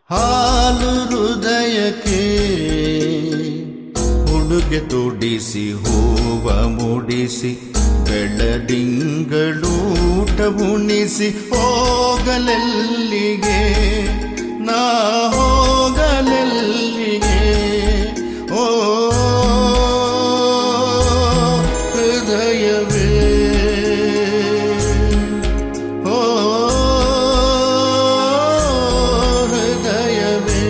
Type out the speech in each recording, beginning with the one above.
ಹಾಲು ಹೃದಯಕ್ಕೆ ಉಡುಗೆ ತೊಡಿಸಿ ಹೂವ ಮೂಡಿಸಿ ಬೆಳದಿಂಗಳೂಟ ಉಣಿಸಿ ಹೋಗಲೆಲ್ಲಿಗೆ ನಾ ಹೋಗಲೆಲ್ಲಿಗೆ ಓ ಹೃದಯವೇ ಓ ಹೃದಯವೇ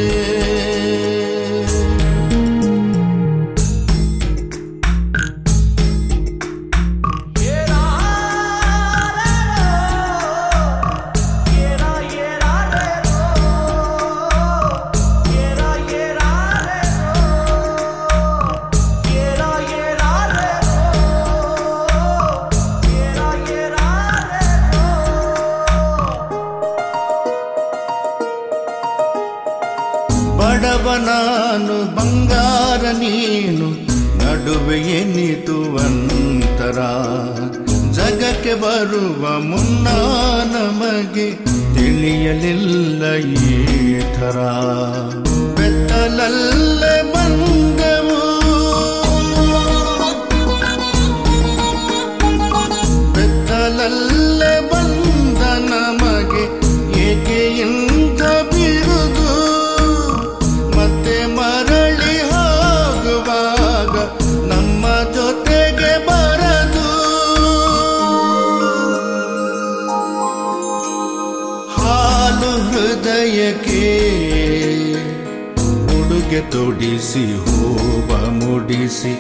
ಬಡವ ನಾನು ಬಂಗಾರ ನೀನು ನಡುವೆ ಎನ್ನಿತು ಅಂತರ ಜಗಕ್ಕೆ ಬರುವ ಮುನ್ನ ನಮಗೆ ತಿಳಿಯಲಿಲ್ಲ ಈ ಥರ ಬೆತ್ತಲಲ್ಲೇ ಬಂದೆವು ಬೆತ್ತಲಲ್ಲೇ ಬಂದ ನಮಗೆ ಏಕೆ ಇಂಥ ಬಿರುದು ಮತ್ತೆ ಮರಳಿ ಹೋಗುವಾಗ ನಮ್ಮ ಜೊತೆಗೆ ಬರದು ಹಾಲು ಹೃದಯಕ್ಕೆ ಉಡುಗೆ ತೊಡಿಸಿ ಹೂವ ಮುಡಿಸಿ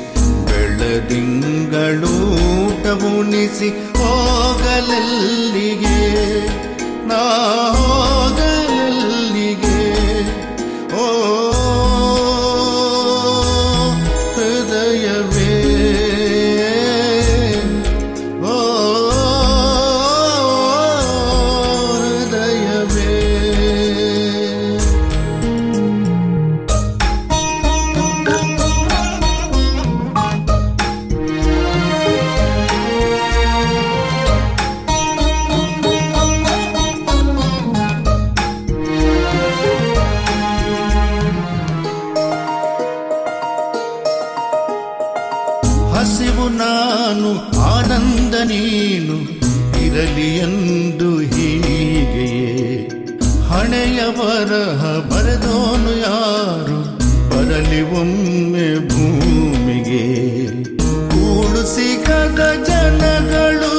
ಬೆಳದಿಂಗಳೂಟ ಉಣಿಸಿ ಹೋಗಲೆಲ್ಲಿಗೆ ನಾ ಹೋಗಲೆಲ್ಲಿಗೆ ಓ ಹೃದಯವೇ ಓ ಹೃದಯವೇ ಹಸಿವು ನಾನು ಆನಂದ ನೀನು ಇರಲಿ ಎಂದು ಹೀಗೆಯೇ ಹಣೆಯ ಬರಹ ಬರೆದೋನು ಯಾರು ಬರಲಿ ಒಮ್ಮೆ ಭೂಮಿಗೆ ಕೂಡು ಸಿಗದ ಜನಗಳು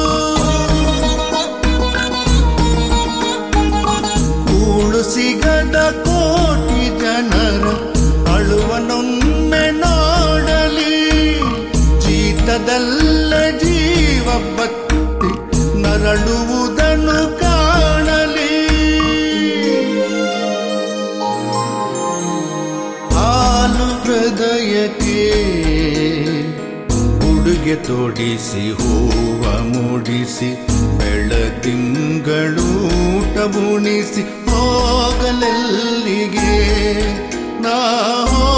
ಕೂಡು ಸಿಗದ ಕೋಟಿ ಜನರ ಅಳುವನೊಮ್ಮೆ ನೋಡಲಿ ಜೀತದಲ್ಲ ಜೀವ ಬತ್ತಿ ನರಳುವುದನ್ನು ಕಾಣಲಿ ಹಾಲು ಹೃದಯಕ್ಕೆ ಉಡುಗೆ ತೊಡಿಸಿ ಹೂವ ಮೂಡಿಸಿ ಬೆಳದಿಂಗಳೂಟ ಉಣಿಸಿ ಹೋಗಲೆಲ್ಲಿಗೆ ನಾ